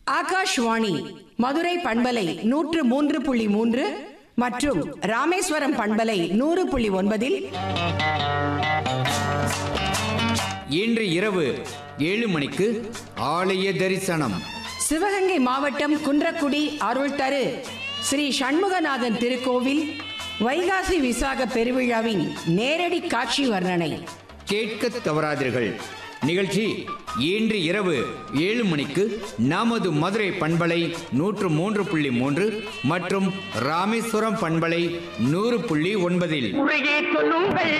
ஆகாஷ்வாணி மதுரை பண்பலை நூற்று மூன்று புள்ளி மூன்று மற்றும் ராமேஸ்வரம் பண்பலை நூறு புள்ளி ஒன்பதில் இன்று இரவு ஏழு மணிக்கு ஆலய தரிசனம் சிவகங்கை மாவட்டம் குன்றக்குடி அருள் தரு ஸ்ரீ சண்முகநாதன் திருக்கோவில் வைகாசி விசாக பெருவிழாவின் நேரடி காட்சி வர்ணனை கேட்க தவறாதீர்கள் நிகழ்ச்சி இன்று இரவு ஏழு மணிக்கு நமது மதுரை பண்பலை நூற்று மூன்று புள்ளி மூன்று மற்றும் ராமேஸ்வரம் பண்பலை நூறு புள்ளி ஒன்பதில் உரையே சொல்லுங்கள்